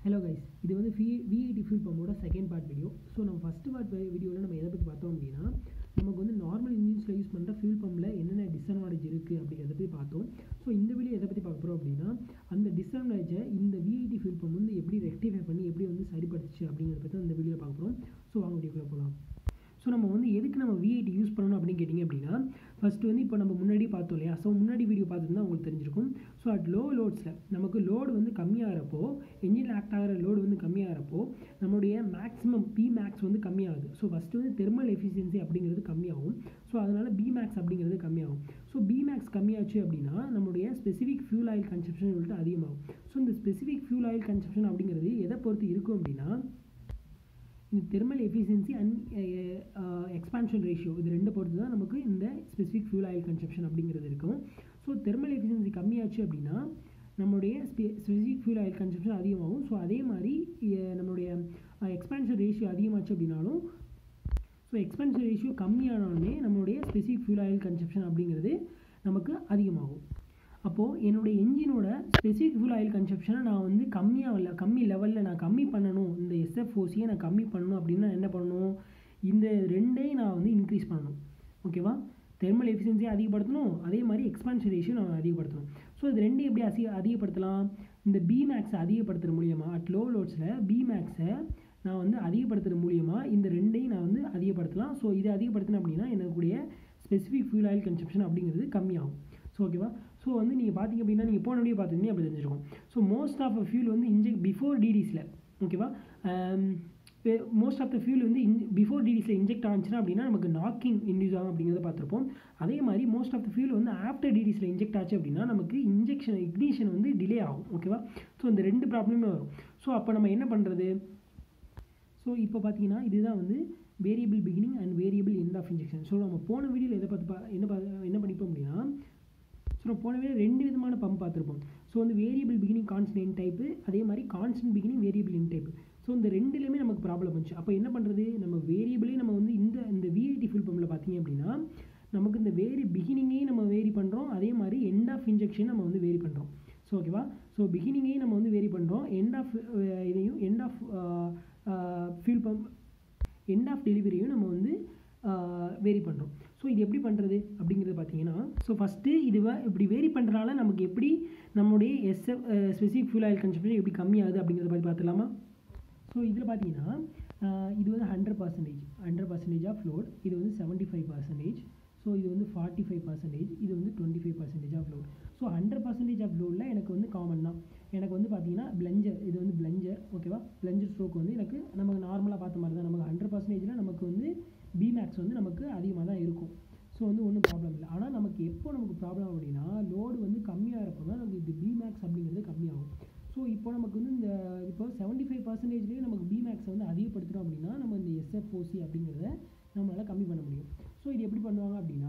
hello guys இது வந்து V VIT fill பம்போட செகண்ட் பார்ட் வீடியோ ஸோ நம்ம ஃபஸ்ட் பார்ட் வீடியோவில் நம்ம எதை பற்றி பார்த்தோம் அப்படின்னா நமக்கு வந்து நார்மல் இன்ஜின்ஸில் யூஸ் பண்ணுற ஃபியூல் பம்பில் என்னென்ன டிஸ்அட்வான்டேஜ் இருக்குது அப்படிங்கிறத பற்றி பார்த்தோம் ஸோ இந்த வீடியோ எதை பற்றி பார்க்க போகிறோம் அப்படின்னா அந்த டிஸ்அட்வான்டேஜை இந்த விஐடி ஃபியூல் பம்ப் வந்து எப்படி ரெக்டிஃபை பண்ணி எப்படி வந்து சரிப்படுத்துச்சு அப்படிங்கிறத பற்றி தான் இந்த வீடியோ பார்க்க போகிறோம் ஸோ வாங்க வீடியோக்குள்ளே போகலாம் ஸோ நம்ம வந்து எதுக்கு நம்ம விஐடி யூஸ் பண்ணணும் அப்படின்னு கேட்டிங்க அப்படின்னா ஃபஸ்ட்டு வந்து இப்போ நம்ம முன்னாடி பார்த்தோம் இல்லையா ஸோ முன்னாடி வீடியோ பார்த்துருந்தா உங்களுக்கு தெரிஞ்சிருக்கும் ஸோ அட் லோ லோட்ஸில் நமக்கு லோடு வந்து கம்மியாகிறப்போ என்ஜின் ஆக்ட் ஆகிற லோடு வந்து கம்மியாகிறப்போ நம்மளுடைய மேக்ஸிமம் பி மேக்ஸ் வந்து கம்மியாகுது ஸோ ஃபஸ்ட்டு வந்து தெர்மல் எஃபிஷியன்சி அப்படிங்கிறது கம்மியாகும் ஸோ அதனால் பி மேக்ஸ் அப்படிங்கிறது கம்மியாகும் ஸோ பி மேக்ஸ் கம்மியாச்சு அப்படின்னா நம்மளுடைய ஸ்பெசிஃபிக் ஃபியூல் ஆயில் கன்சப்ஷன் சொல்லிட்டு அதிகமாகும் ஸோ இந்த ஸ்பெசிஃபிக் ஃபியூல் ஆயில் கன்சப்ஷன் அப்படிங்கிறது எதை பொறுத்து இருக்கும் அப்படின்னா இந்த thermal efficiency and expansion ratio இது ரெண்டு பொறுத்து தான் நமக்கு இந்த ஸ்பெசிஃபிக் ஃபியூல் ஆயில் கன்சப்ஷன் அப்படிங்கிறது இருக்கும் ஸோ தெர்மல் எஃபிஷியன்சி கம்மியாச்சு அப்படின்னா நம்மளுடைய ஸ்பெ ஸ்பெசிஃபிக் ஃபியூல் ஆயில் கன்சப்ஷன் அதிகமாகும் ஸோ அதே மாதிரி நம்மளுடைய எக்ஸ்பான்ஷன் ரேஷியோ அதிகமாச்சு அப்படின்னாலும் ஸோ எக்ஸ்பென்ஷன் ரேஷியோ கம்மியானாலுமே நம்மளுடைய ஸ்பெசிஃபிக் ஃபியூல் ஆயில் கன்சப்ஷன் அப்படிங்கிறது நமக்கு அதிகமாகும் அப்போது என்னுடைய என்ஜினோட ஸ்பெசிஃபிக் ஃபியூல் ஆயில் கன்சப்ஷனை நான் வந்து கம்மியாக இல்லை கம்மி லெவலில் நான் கம்மி பண்ணணும் இந்த எஸ்எஃப்ஓசியை நான் கம்மி பண்ணணும் அப்படின்னா என்ன பண்ணணும் இந்த ரெண்டையும் நான் வந்து இன்க்ரீஸ் பண்ணணும் ஓகேவா தெர்மல் எஃபிஷியன்சியை அதிகப்படுத்தணும் அதே மாதிரி எக்ஸ்பான்ஷன் ரேஷியோ நான் அதிகப்படுத்தணும் ஸோ இது ரெண்டையும் எப்படி அசி அதிகப்படுத்தலாம் இந்த பி மேக்ஸை அதிகப்படுத்துகிற மூலியமாக அட் லோ லோட்ஸில் பி மேக்ஸை நான் வந்து அதிகப்படுத்துகிற மூலியமாக இந்த ரெண்டையும் நான் வந்து அதிகப்படுத்தலாம் ஸோ இதை அதிகப்படுத்தினேன் அப்படின்னா எனக்குடைய ஸ்பெசிஃபிக் ஃபியூல் ஆயில் கன்சப்ஷன் அப்படிங்கிறது கம்மியாகும் ஸோ ஓகேவா ஸோ வந்து நீங்கள் பார்த்தீங்க அப்படின்னா நீங்கள் போன வீடியோ பார்த்துருந்தீங்க அப்படி தெரிஞ்சிருக்கும் so most of uh fuel வந்து இன்ஜெக்ட் பிஃபோர் டிடிஸில் ஓகேவா மோஸ்ட் ஆஃப் த ஃபியூல் வந்து இன் பிஃபோர் டிடிஸில் இன்ஜெக்ட் ஆச்சுன்னா அப்படின்னா நமக்கு நாக்கிங் இன்டியூஸ் ஆகும் அப்படிங்கிறத பார்த்துருப்போம் அதே மாதிரி மோஸ்ட் ஆஃப் த ஃபியூல் வந்து ஆஃப்டர் டிடிஸில் இன்ஜெக்ட் ஆச்சு அப்படின்னா நமக்கு இன்ஜெக்ஷன் இக்னிஷன் வந்து டிலே ஆகும் ஓகேவா ஸோ இந்த ரெண்டு ப்ராப்ளமே வரும் ஸோ அப்போ நம்ம என்ன பண்ணுறது ஸோ இப்போ பார்த்தீங்கன்னா இதுதான் வந்து variable beginning and variable end of injection so நம்ம போன வீடியோவில் எதை பார்த்து பா என்ன பா என்ன பண்ணிப்போம் அப்படின்னா ஸோ நம்ம போன வீடியோ ரெண்டு விதமான பம்ப் பார்த்துருப்போம் ஸோ வந்து variable beginning constant end type அதே மாதிரி constant beginning variable end type so இந்த ரெண்டுலேயுமே நமக்கு ப்ராப்ளம் வந்துச்சு அப்போ என்ன பண்ணுறது நம்ம வேரியபிளே நம்ம வந்து இந்த இந்த விஐடி ஃபில் பம்பில் பார்த்தீங்க அப்படின்னா நமக்கு இந்த வேரி பிகினிங்கையும் நம்ம வேரி பண்ணுறோம் அதே மாதிரி எண்ட் ஆஃப் இன்ஜெக்ஷன் நம்ம வந்து வேரி பண்ணுறோம் ஸோ ஓகேவா ஸோ பிகினிங்கையும் நம்ம வந்து வேரி பண்ணுறோம் எண்ட் ஆஃப் இதையும் end of fuel pump end of டெலிவரியும் நம்ம வந்து வேரி பண்ணுறோம் ஸோ இது எப்படி பண்ணுறது அப்படிங்கிறது பார்த்தீங்கன்னா ஸோ ஃபஸ்ட்டு இது இப்படி வேரி பண்ணுறனால நமக்கு எப்படி நம்மளுடைய SF specific fuel oil consumption எப்படி கம்மியாகுது அப்படிங்கிறத பற்றி பார்த்துலாமா ஸோ இதில் பார்த்தீங்கன்னா இது வந்து hundred percentage hundred percentage of load இது வந்து செவன்ட்டி ஃபைவ் பர்சன்டேஜ் ஸோ இது வந்து ஃபார்ட்டி ஃபைவ் பர்சன்டேஜ் இது வந்து twenty five percentage of load so hundred percentage of லோடில் எனக்கு வந்து காமன் தான் எனக்கு வந்து பார்த்தீங்கன்னா பிளஞ்சர் இது வந்து பிளஞ்சர் ஓகேவா பிளஞ்சர் ஸ்ட்ரோக் வந்து எனக்கு நமக்கு நார்மலாக பார்த்த மாதிரி தான் நமக்கு ஹண்ட்ரட் பர்சன்டேஜில் நமக்கு வந்து பிமேக்ஸ் வந்து நமக்கு அதிகமாக தான் இருக்கும் ஸோ வந்து ஒன்றும் ப்ராப்ளம் இல்லை ஆனால் நமக்கு எப்போ நமக்கு ப்ராப்ளம் அப்படின்னா லோடு வந்து கம்மியாக இருப்போ தான் நமக்கு இது பிமேக்ஸ் அப்படிங்கிறது கம்மியாகும் ஸோ இப்போ நமக்கு வந்து இந்த இப்போ செவன்ட்டி ஃபைவ் பர்சன்டேஜ்லேயே நமக்கு பிமேக்ஸை வந்து அதிகப்படுத்துகிறோம் அப்படின்னா நம்ம இந்த எஸ்எஃப்ஓசி அப்படிங்கிறத நம்மளால் கம்மி பண்ண முடியும் ஸோ இது எப்படி பண்ணுவாங்க அப்படின்னா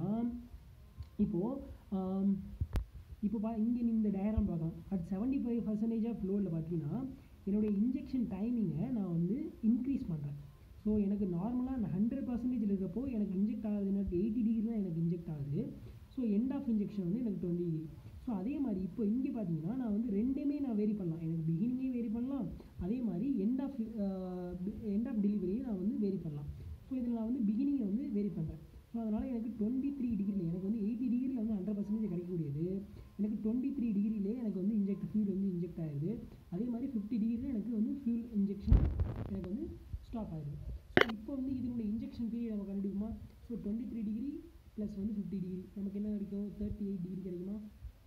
இப்போது இப்போ பா இங்கே இந்த டயக்ராம் பார்க்கலாம் at seventy five percentage of லோடில் பார்த்தீங்கன்னா என்னுடைய இன்ஜெக்ஷன் டைமிங்கை நான் வந்து இன்க்ரீஸ் பண்ணுறேன் ஸோ எனக்கு நார்மலாக நான் ஹண்ட்ரட் பர்சன்டேஜ் இருக்கப்போ எனக்கு இன்ஜெக்ட் ஆகுது எனக்கு எயிட்டி டிகிரி தான் எனக்கு இன்ஜெக்ட் ஆகுது ஸோ எண்ட் ஆஃப் இன்ஜெக்ஷன் வந்து எனக்கு டுவெண்ட்டி டிகிரி ஸோ அதே மாதிரி இப்போ இங்கே பார்த்தீங்கன்னா நான் வந்து ரெண்டுமே நான் வேரி பண்ணலாம் எனக்கு பிகினிங்கே வேரி பண்ணலாம் அதே மாதிரி எண்ட் ஆஃப் எண்ட் ஆஃப் டெலிவரியும் நான் வந்து வேரி பண்ணலாம் ஸோ இதில் நான் வந்து பிகினிங்கை வந்து வேரி பண்ணுறேன் ஸோ அதனால் எனக்கு டுவெண்ட்டி த்ரீ டிகிரியில் எனக்கு வந்து எயிட்டி டிகிரியில் வந்து ஹண்ட்ரட் பர்சன்டேஜ் கிடைக்கக்கூடியது எனக்கு டுவெண்ட்டி த்ரீ டிகிரிலே எனக்கு வந்து இன்ஜெக்ட் ஃபியூல் வந்து இன்ஜெக்ட் ஆயிடுது அதே மாதிரி ஃபிஃப்டி டிகிரியில் எனக்கு வந்து ஃபியூல் இன்ஜெக்ஷன் எனக்கு வந்து ஸ்டாப் ஆயிடுது ஸோ இப்போ வந்து இதனுடைய இன்ஜெக்ஷன் பீரியட் நம்ம கண்டுபிடிக்குமா so twenty three degree plus வந்து ஃபிஃப்டி டிகிரி நமக்கு என்ன கிடைக்கும் தேர்ட்டி எயிட் டிகிரி கிடைக்குமா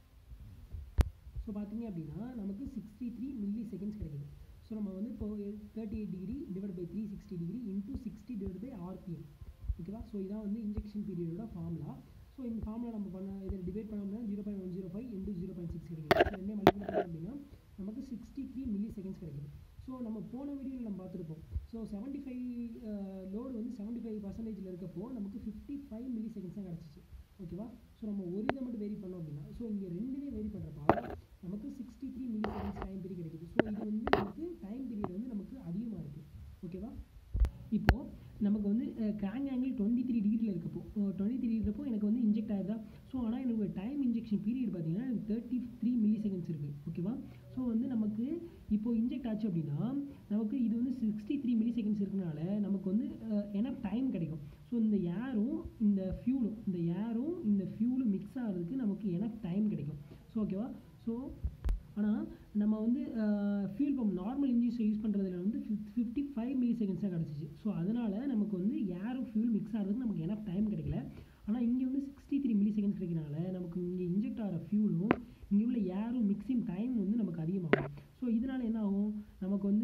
ஸோ பார்த்தீங்க அப்படின்னா நமக்கு சிக்ஸ்டி த்ரீ மில்லி செகண்ட்ஸ் கிடைக்குது ஸோ நம்ம வந்து இப்போ thirty eight degree divide by three sixty degree into sixty divide by RPM ஓகேவா ஸோ இதான் வந்து இன்ஜெக்ஷன் பீரியடோட ஃபார்முலா ஸோ இந்த ஃபார்முலா நம்ம பண்ண இதை டிவைட் பண்ணோம்னா zero point one zero five into zero point six கிடைக்குது ஸோ ரெண்டே மல்டிபிள் பண்ணோம் அப்படின்னா நமக்கு சிக்ஸ்டி த்ரீ மில்லி செகண்ட்ஸ் கிடைக்குது ஸோ நம்ம போன வீடியோவில் நம்ம பார்த்துருப்போம் ஸோ செவன்ட்டி ஃபைவ் லோடு வந்து செவன்ட்டி ஃபைவ் பர்சன்டேஜில் இருக்கப்போ நமக்கு ஃபிஃப்டி ஃபைவ் மில்லி செகண்ட்ஸ் தான் கிடச்சிச்சு ஓகேவா ஸோ நம்ம ஒரு இதை மட்டும் வெரி பண்ணோம் அப்படின்னா ஸோ இங்கே ரெண்டுமே வெரி பண்ணுறப்ப நமக்கு sixty three milliseconds time period கிடைக்குது ஸோ இது வந்து நமக்கு டைம் பீரியட் வந்து நமக்கு அதிகமாக இருக்குது ஓகேவா இப்போது நமக்கு வந்து கிராங்க் ஆங்கிள் டுவெண்ட்டி த்ரீ டிகிரியில் இருக்கப்போ டுவெண்ட்டி த்ரீ இருக்கப்போ எனக்கு வந்து இன்ஜெக்ட் ஆகுதா ஸோ ஆனால் எனக்கு டைம் இன்ஜெக்ஷன் பீரியட் பார்த்தீங்கன்னா எனக்கு தேர்ட்டி த்ரீ மில்லி செகண்ட்ஸ் இருக்குது ஓகேவா ஸோ வந்து நமக்கு இப்போ இன்ஜெக்ட் ஆச்சு அப்படின்னா நமக்கு இது வந்து சிக்ஸ்டி த்ரீ மில்லி செகண்ட்ஸ் இருக்கனால நமக்கு வந்து எனப் டைம் கிடைக்கும் ஸோ இந்த ஏரும் இந்த ஃபியூலும் இந்த ஏரும் இந்த ஃபியூலும் மிக்ஸ் ஆகிறதுக்கு நமக்கு எனப் டைம் கிடைக்கும் ஸோ ஓகேவா ஸோ ஆனால் நம்ம வந்து ஃபியூல் பம்ப் நார்மல் இன்ஜின்ஸை யூஸ் பண்ணுறதுல வந்து ஃபிஃப்டி ஃபைவ் மில்லி செகண்ட்ஸ் தான் கிடச்சிச்சு ஸோ அதனால் நமக்கு வந்து ஏரும் ஃபியூல் மிக்ஸ் ஆகிறதுக்கு நமக்கு எனப் டைம் கிடைக்கல ஆனால் இங்கே வந்து சிக்ஸ்டி த்ரீ மில்லி செகண்ட்ஸ் கிடைக்கிறனால நமக்கு இங்கே இன்ஜெக்ட் ஆகிற ஃபியூலும் இங்கே உள்ள ஏரும் மிக்சிங் டைம் வந்து நமக்கு அதிகமாகும் ஸோ இதனால் என்ன ஆகும் நமக்கு வந்து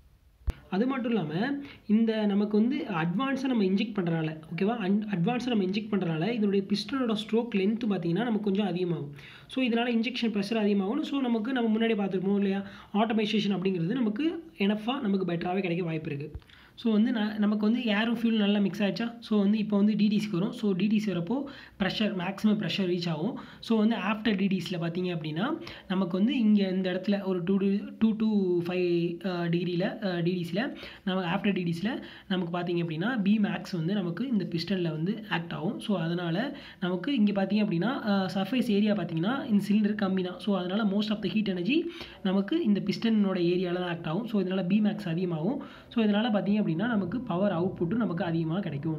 அது மட்டும் இல்லாமல் இந்த நமக்கு வந்து அட்வான்ஸாக நம்ம இன்ஜெக்ட் பண்ணுறனால ஓகேவா அன் அட்வான்ஸாக நம்ம இன்ஜெக்ட் பண்ணுறனால இதனுடைய பிஸ்டனோட ஸ்ட்ரோக் லென்த்து பார்த்தீங்கன்னா நமக்கு கொஞ்சம் அதிகமாகும் ஸோ இதனால் இன்ஜெக்ஷன் ப்ரெஷர் அதிகமாகும் ஸோ நமக்கு நம்ம முன்னாடி பார்த்துருப்போம் இல்லையா ஆட்டோமைசேஷன் அப்படிங்கிறது நமக்கு எனஃபாக நமக்கு பெட்டராகவே கிடைக்க வாய்ப்பு இருக்குது ஸோ வந்து நான் நமக்கு வந்து ஏரும் ஃபியூல் நல்லா மிக்ஸ் ஆகிடுச்சா ஸோ வந்து இப்போ வந்து டிடிசிக்கு வரும் ஸோ டிடிசி வரப்போ ப்ரெஷர் மேக்ஸிமம் ப்ரெஷர் ரீச் ஆகும் ஸோ வந்து ஆஃப்டர் டிடிஸில் பார்த்தீங்க அப்படின்னா நமக்கு வந்து இங்கே இந்த இடத்துல ஒரு டூ டூ டூ ஃபைவ் டிகிரியில் டிடிஸில் நமக்கு ஆஃப்டர் டிடிஸில் நமக்கு பார்த்தீங்க அப்படின்னா பி மேக்ஸ் வந்து நமக்கு இந்த பிஸ்டனில் வந்து ஆக்ட் ஆகும் ஸோ அதனால் நமக்கு இங்கே பார்த்தீங்க அப்படின்னா சர்ஃபேஸ் ஏரியா பார்த்தீங்கன்னா இந்த சிலிண்டர் கம்மி தான் ஸோ அதனால் most of the heat energy நமக்கு இந்த பிஸ்டனோட ஏரியாவில் தான் ஆக்ட் ஆகும் ஸோ இதனால் பி மேக்ஸ் அதிகமாகும் ஸோ இதனால் பார்த்தீங்க அப்படின்னா நமக்கு பவர் அவுட்புட்டும் நமக்கு அதிகமாக கிடைக்கும்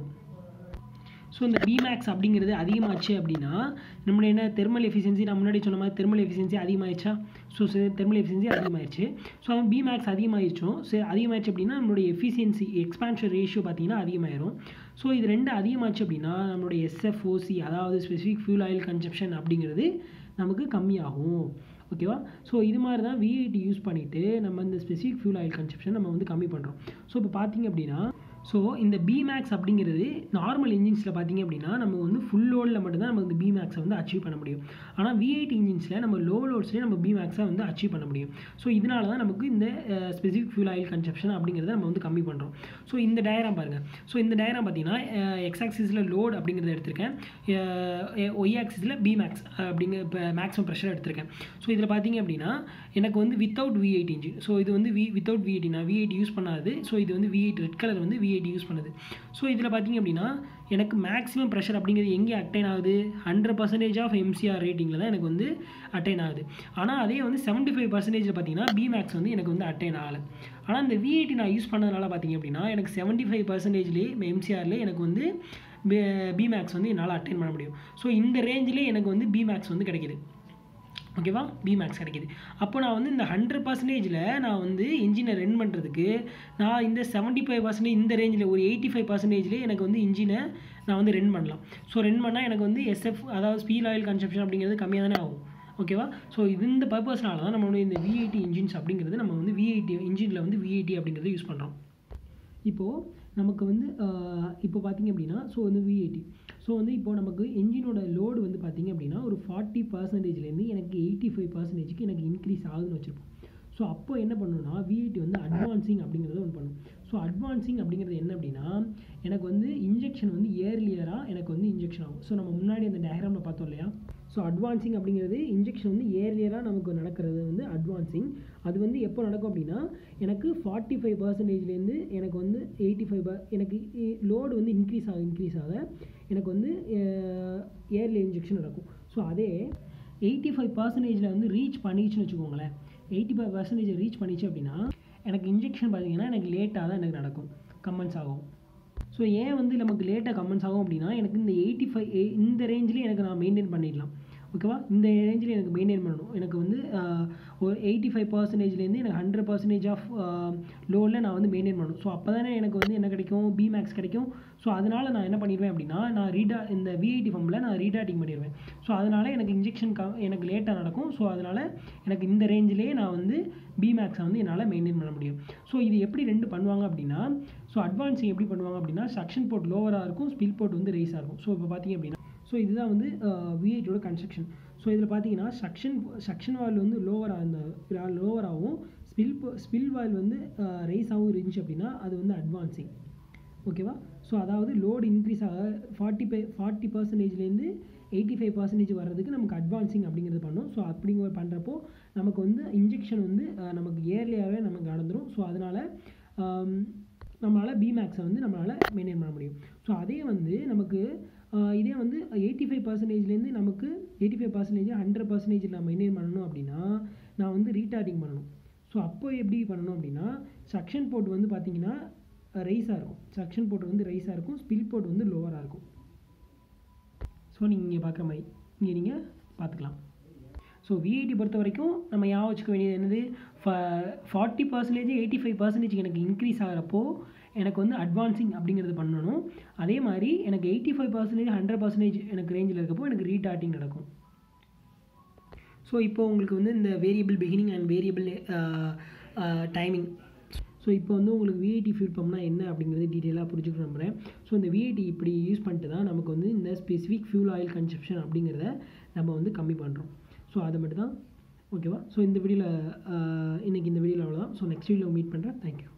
ஸோ இந்த பிமேக்ஸ் அப்படிங்கிறது அதிகமாச்சு அப்படின்னா நம்மளுடைய என்ன தெர்மல் எஃபிஷியன்சி நான் முன்னாடி சொன்ன மாதிரி தெர்மல் எஃபிஷியன்சி அதிகமாகிடுச்சா ஸோ தெர்மல் எஃபிஷியன்சி அதிகமாகிடுச்சு ஸோ அவன் பிமேக்ஸ் அதிகமாகிடுச்சோம் சரி அதிகமாகிடுச்சு அப்படின்னா நம்மளுடைய எஃபிஷியன்சி எக்ஸ்பான்ஷன் ரேஷியோ பார்த்தீங்கன்னா அதிகமாயிரும் ஸோ இது ரெண்டு அதிகமாச்சு அப்படின்னா நம்மளுடைய எஸ்எஃப்ஓசி அதாவது ஸ்பெசிஃபிக் ஃபியூல் ஆயில் கன்சப்ஷன் அப்படிங்கிறது நமக்கு கம்மியாகும் ஓகேவா ஸோ இது மாதிரி தான் விஐடி யூஸ் பண்ணிவிட்டு நம்ம இந்த ஸ்பெசிஃபிக் ஃபியூல் ஆயில் கன்சப்ஷன் நம்ம வந்து கம்மி பண்ணுறோம் ஸோ இப்போ பார்த்தீங்க அப்படின்னா ஸோ இந்த பிமேக்ஸ் அப்படிங்கிறது நார்மல் இன்ஜின்ஸில் பார்த்தீங்க அப்படின்னா நம்ம வந்து ஃபுல் லோடில் மட்டும்தான் நம்ம இந்த பிமேக்ஸை வந்து அச்சீவ் பண்ண முடியும் ஆனால் விஐடி இன்ஜின்ஸில் நம்ம லோ லோட்ஸ்லேயே நம்ம பிமேக்ஸை வந்து அச்சீவ் பண்ண முடியும் ஸோ இதனால தான் நமக்கு இந்த ஸ்பெசிஃபிக் ஃபியூல் ஆயில் கன்சப்ஷன் அப்படிங்கிறத நம்ம வந்து கம்மி பண்ணுறோம் ஸோ இந்த டயராம் பாருங்கள் ஸோ இந்த டயராம் பார்த்தீங்கன்னா எக்ஸ் ஆக்சிஸில் லோட் அப்படிங்கிறத எடுத்திருக்கேன் ஒய் ஆக்சிஸில் பிமேக்ஸ் அப்படிங்கிற இப்போ மேக்ஸிமம் ப்ரெஷர் எடுத்திருக்கேன் ஸோ இதில் பார்த்தீங்க அப்படின்னா எனக்கு வந்து without V eight engine so இது வந்து வி வித்தவுட் வி எயிட்டி நான் வி எயிட் யூஸ் பண்ணாது ஸோ இது வந்து வி எயிட் ரெட் கலர் வந்து வி எயிட் யூஸ் பண்ணுது ஸோ இதில் பார்த்தீங்க அப்படின்னா எனக்கு மேக்ஸிமம் ப்ரெஷர் அப்படிங்கிறது எங்கே அட்டைன் ஆகுது ஹண்ட்ரட் பர்சன்டேஜ் ஆஃப் எம்சிஆர் ரேட்டிங்கில் தான் எனக்கு வந்து அட்டைன் ஆகுது ஆனால் அதே வந்து செவன்ட்டி ஃபைவ் பர்சன்டேஜில் பார்த்தீங்கன்னா பி மேக்ஸ் வந்து எனக்கு வந்து அட்டைன் ஆகலை ஆனால் இந்த விஐடி நான் யூஸ் பண்ணதுனால பார்த்தீங்க அப்படின்னா எனக்கு செவன்ட்டி ஃபைவ் பர்சன்டேஜ்லேயே எம்சிஆர்லேயே எனக்கு வந்து பி மேக்ஸ் வந்து என்னால் அட்டைன் பண்ண முடியும் ஸோ இந்த ரேஞ்சிலே எனக்கு வந்து பி மேக்ஸ் வந்து கிடைக்கிது ஓகேவா பிமேக்ஸ் கிடைக்கிது அப்போ நான் வந்து இந்த ஹண்ட்ரட் பர்சன்டேஜில் நான் வந்து இன்ஜினை ரன் பண்ணுறதுக்கு நான் இந்த செவன்ட்டி ஃபைவ் பர்சன்டேஜ் இந்த ரேஞ்சில் ஒரு எயிட்டி ஃபைவ் பர்சன்டேஜ்லேயே எனக்கு வந்து இன்ஜினை நான் வந்து ரன் பண்ணலாம் ஸோ ரன் பண்ணால் எனக்கு வந்து எஸ்எஃப் அதாவது ஸ்பீல் ஆயில் கன்சப்ஷன் அப்படிங்கிறது கம்மியாக தானே ஆகும் ஓகேவா ஸோ இது இந்த பர்பஸ்னால தான் நம்மளுடைய இந்த விஐடி இன்ஜின்ஸ் அப்படிங்கிறது நம்ம வந்து விஐடி இன்ஜினில் வந்து விஐடி அப்படிங்கிறத யூஸ் பண்ணுறோம் இப்போது நமக்கு வந்து இப்போ பார்த்தீங்க அப்படின்னா ஸோ வந்து விஐடி ஸோ வந்து இப்போ நமக்கு என்ஜினோட லோடு வந்து பார்த்தீங்க அப்படின்னா ஒரு ஃபார்ட்டி பர்சன்டேஜ்லேருந்து எனக்கு எயிட்டி ஃபைவ் பர்சன்டேஜுக்கு எனக்கு இன்க்ரீஸ் ஆகுதுன்னு வச்சுருப்போம் ஸோ அப்போ என்ன பண்ணணும்னா விஐடி வந்து அட்வான்சிங் அப்படிங்கிறத ஒன்று பண்ணும் ஸோ அட்வான்சிங் அப்படிங்கிறது என்ன அப்படின்னா எனக்கு வந்து இன்ஜெக்ஷன் வந்து இயர்லியராக எனக்கு வந்து இன்ஜெக்ஷன் ஆகும் ஸோ நம்ம முன்னாடி அந்த டயக்ராமில் பார்த்தோம் இல்லையா ஸோ அட்வான்சிங் அப்படிங்கிறது இன்ஜெக்ஷன் வந்து இயர்லியராக நமக்கு நடக்கிறது வந்து அட்வான்சிங் அது வந்து எப்போ நடக்கும் அப்படின்னா எனக்கு ஃபார்ட்டி ஃபைவ் பர்சன்டேஜ்லேருந்து எனக்கு வந்து எயிட்டி ஃபைவ் எனக்கு லோடு வந்து இன்க்ரீஸ் ஆக இன்க்ரீஸ் ஆக எனக்கு வந்து இயர்லி இன்ஜெக்ஷன் நடக்கும் ஸோ அதே எயிட்டி ஃபைவ் பர்சன்டேஜில் வந்து ரீச் பண்ணிச்சுன்னு வச்சுக்கோங்களேன் எயிட்டி ஃபைவ் பர்சன்டேஜ் ரீச் பண்ணிச்சு அப்படின்னா எனக்கு இன்ஜெக்ஷன் பார்த்தீங்கன்னா எனக்கு லேட்டாக தான் எனக்கு நடக்கும் கமெண்ட்ஸ் ஆகும் ஸோ ஏன் வந்து நமக்கு லேட்டாக கமெண்ட்ஸ் ஆகும் அப்படின்னா எனக்கு இந்த எயிட்டி ஃபைவ் இந்த ரேஞ்சிலே எனக்கு நான் மெயின்டைன் பண்ணிடலாம் ஓகேவா இந்த ரேஞ்சில் எனக்கு மெயின்டைன் பண்ணணும் எனக்கு வந்து ஒரு எயிட்டி ஃபைவ் பர்சன்டேஜ்லேருந்து எனக்கு ஹண்ட்ரட் பர்சன்டேஜ் ஆஃப் லோவில் நான் வந்து மெயின்டைன் பண்ணணும் ஸோ அப்போ தானே எனக்கு வந்து என்ன கிடைக்கும் பி மேக்ஸ் கிடைக்கும் ஸோ அதனால் நான் என்ன பண்ணிடுவேன் அப்படின்னா நான் ரீடா இந்த விஐடி ஃபார்மில் நான் ரீடாட்டிங் பண்ணிடுவேன் ஸோ அதனால் எனக்கு இன்ஜெக்ஷன் க எனக்கு லேட்டாக நடக்கும் ஸோ அதனால் எனக்கு இந்த ரேஞ்சிலே நான் வந்து பி மேக்ஸை வந்து என்னால் மெயின்டைன் பண்ண முடியும் ஸோ இது எப்படி ரெண்டு பண்ணுவாங்க அப்படின்னா ஸோ அட்வான்ஸிங் எப்படி பண்ணுவாங்க அப்படின்னா சக்ஷன் போர்ட் லோவராக இருக்கும் ஸ்பில் போர்ட் வந்து ரைஸாக இருக்கும் ஸோ இப்போ பார்த்தீங்க அப்படின்னா ஸோ இதுதான் வந்து விஐடியோட கன்ஸ்ட்ரக்ஷன் ஸோ இதில் பார்த்தீங்கன்னா சக்ஷன் சக்ஷன் வாயில் வந்து லோவராக இந்த லோவராகவும் ஸ்பில் ஸ்பில் வாயில் வந்து ரைஸாகவும் இருந்துச்சு அப்படின்னா அது வந்து அட்வான்சிங் ஓகேவா ஸோ அதாவது லோடு இன்க்ரீஸ் ஆக ஃபார்ட்டி ஃபைவ் ஃபார்ட்டி பர்சன்டேஜ்லேருந்து எயிட்டி ஃபைவ் பர்சன்டேஜ் வர்றதுக்கு நமக்கு அட்வான்சிங் அப்படிங்கிறது பண்ணோம் ஸோ அப்படிங்கிற பண்ணுறப்போ நமக்கு வந்து இன்ஜெக்ஷன் வந்து நமக்கு இயர்லியாகவே நமக்கு நடந்துடும் ஸோ அதனால் நம்மளால் பிமேக்ஸை வந்து நம்மளால் மெயின்டைன் பண்ண முடியும் ஸோ அதே வந்து நமக்கு ஆஹ் இதே வந்து எயிட்டி ஃபைவ் பர்சன்டேஜ்லேருந்து நமக்கு eighty five percentage hundred percentage நான் மெயின்டைன் பண்ணணும் அப்படின்னா நான் வந்து ரீடார்டிங் பண்ணணும் ஸோ அப்போ எப்படி பண்ணணும் அப்படின்னா சக்ஷன் போர்ட் வந்து பார்த்தீங்கன்னா ரைஸாக இருக்கும் சக்ஷன் போர்ட் வந்து ரைஸாக இருக்கும் ஸ்பில் போர்ட் வந்து லோவராக இருக்கும் ஸோ நீங்கள் இங்கே பார்க்குற மாதிரி இங்கே நீங்கள் பார்த்துக்கலாம் ஸோ விஐடி பொறுத்த வரைக்கும் நம்ம ஞாபகம் வச்சுக்க வேண்டியது என்னது forty percentage eighty five percentage எனக்கு இன்க்ரீஸ் ஆகிறப்போ எனக்கு வந்து அட்வான்சிங் அப்படிங்கிறது பண்ணணும் அதே மாதிரி எனக்கு eighty five percentage hundred percentage எனக்கு ரேஞ்சில் இருக்கப்போ எனக்கு ரீடார்டிங் நடக்கும் ஸோ இப்போ உங்களுக்கு வந்து இந்த variable beginning and variable timing so இப்போ வந்து உங்களுக்கு விஐடி ஃபியூல் பம்ப்னா என்ன அப்படிங்கிறது டீட்டெயிலாக புரிஞ்சுக்க நம்புகிறேன் ஸோ இந்த விஐடி இப்படி யூஸ் பண்ணிட்டு தான் நமக்கு வந்து இந்த ஸ்பெசிஃபிக் ஃபியூல் ஆயில் கன்சப்ஷன் அப்படிங்கிறத நம்ம வந்து கம்மி பண்ணுறோம் ஸோ அதை மட்டும் தான் ஓகேவா ஸோ இந்த வீடியோவில் இன்றைக்கி இந்த வீடியோவில் அவ்வளோதான் ஸோ நெக்ஸ்ட் வீடியோவில் மீட் பண்ணுறேன் தேங்க்யூ